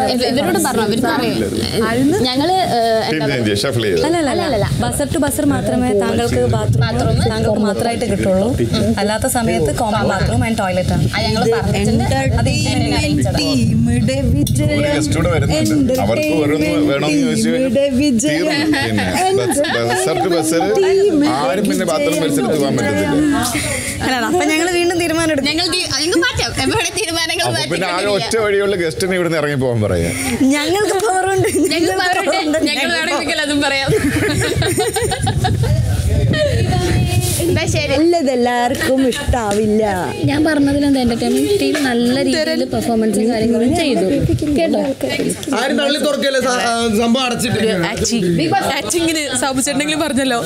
ഇവരോട് പറഞ്ഞു അവർക്ക് അറിയാം ഞങ്ങള് ഏഹ്, എന്താ ടീം ഷഫിൾ ചെയ്ത് അല്ല അല്ല അല്ല ബസർ ടു ബസർ മാത്രമേ താങ്കൾക്ക് ബാത്റൂം താങ്കൾക്ക് മാത്രമായിട്ട് കിട്ടുള്ളൂ അല്ലാത്ത സമയത്ത് കോമൺ ബാത്റൂം ആൻഡ് ടോയ്ലറ്റ് ആണ് അത് ഞങ്ങള് പറഞ്ഞിട്ടുണ്ട് അത് ഇങ്ങനെ arrange ചെയ്തതാ. ഗസ്റ്റ് കൂടെ വരുന്നുണ്ട് അവർക്ക് ഓരോന്ന് വേണമെന്ന് ചോദിച്ചു തീർന്നു പിന്നെ ബസ്സർ ടു ബസ്സർ ആരും പിന്നെ ബാത്റൂം പരിസരത്ത് പോകാൻ പറ്റത്തില്ല അല്ല അപ്പൊ ഞങ്ങൾ വീണ്ടും തീരുമാനം എടുക്കും ഞങ്ങൾ തീ- ഞങ്ങൾക്ക് മാറ്റാം എവിടെ തീരുമാനങ്ങൾ അപ്പൊ പിന്നെ ആകെ മാറ്റിക്കൊണ്ടിരിക്കുക. ഒറ്റ വഴിയുള്ള ഗസ്റ്റിനെ ഇവിടുന്ന് ഇറങ്ങി പോകാൻ പറയാം ഞങ്ങൾക്ക് പവറുണ്ട് ഞങ്ങൾ പറയട്ടെ ഞങ്ങൾ വേണമെങ്കിൽ അതും പറയാം എന്നാ ശരി നല്ലതെല്ലാവർക്കും ഇഷ്ടാവില്ല ഞാൻ പറഞ്ഞതിലെന്താ എന്റർടൈൻമെന്റ് ടീം നല്ല രീതിയിൽ പെർഫോമൻസും കാര്യങ്ങളും ചെയ്തു കേട്ടോ ആരും തള്ളി തുറക്കല്ലേ സ- ആ, സംഭവം അടച്ചിട്ട് ആക്ടിങ്ങിന് സാബുചേട്ടെങ്കിലും പറഞ്ഞല്ലോ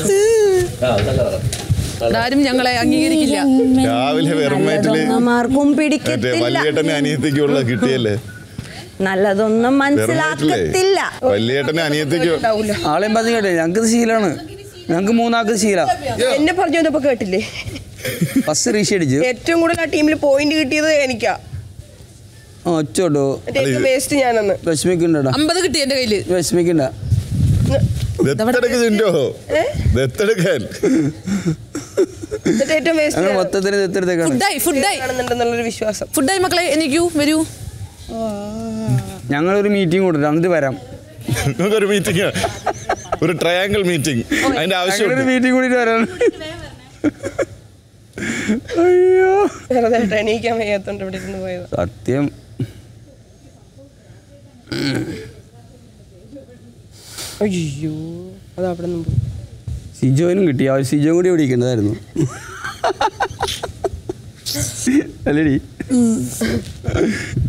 ആരും ഞങ്ങളെ അംഗീകരിക്കില്ല രാവിലെ വെറും വയറ്റില് മാർക്കും മറ്റേ പിടിക്കത്തില്ല വല്യേട്ടനെ അനിയത്തിക്കുള്ള കിട്ടിയല്ലേ നല്ലതൊന്നും വെറും വയറ്റിലേ മനസ്സിലാക്കത്തില്ല വല്യേട്ടനെ അനിയത്തിക്ക് ആളെയും പറഞ്ഞു കേട്ടെ ഞങ്ങൾക്ക് ശീലമാണ് ഞങ്ങൾക്ക് മൂന്നാൾക്ക് ശീല എന്നെ പറഞ്ഞു വന്നപ്പോ കേട്ടില്ലേ ഫസ്റ്റ് റീഷ് അടിച്ചു ഏറ്റവും കൂടുതൽ ആ ടീമിൽ പോയിന്റ് കിട്ടിയത് എനിക്കാ ആ ഒച്ചോട്ടോ മറ്റേ ഏറ്റവും വേസ്റ്റ് ഞാനെന്ന് വിഷമിക്കണ്ടടാ അമ്പത് കിട്ടി എന്റെ കയ്യില് വിഷമിക്കണ്ട ദത്തെടുക്ക് ചിന്തോ ദത്തെടുക്കാൻ എന്നിട്ട് ഏറ്റവും വേസ്റ്റ് ഞങ്ങൾ മൊത്തത്തിൽ എത്തെടുത്തേക്കാണ് ഫുഡായി ഫുഡായി കാണുന്നുണ്ടെന്നുള്ളൊരു വിശ്വാസം ഫുഡായി മക്കളെ എനിക്കൂ വരൂ ഞങ്ങളൊരു മീറ്റിംഗ് കൊടുത്തു എന്നിട്ട് വരാം നമുക്കൊരു മീറ്റിംഗ് ഒരു ട്രയാങ്കിൾ മീറ്റിംഗ് അതിന്റെ ഞങ്ങളൊരു ആവശ്യമുണ്ട് മീറ്റിംഗ് കൂടിയിട്ട് വരാം അയ്യോ വെറുതെ എണീക്കാൻ വയ്യാത്തോണ്ട് ഇവിടെ ഇരുന്ന് പോയത് സത്യം അയ്യോ അത് അവിടെ നിന്ന് പോയി സിജോനും കിട്ടി ആ സിജോ കൂടി വിളിക്കേണ്ടതായിരുന്നു അല്ലേടി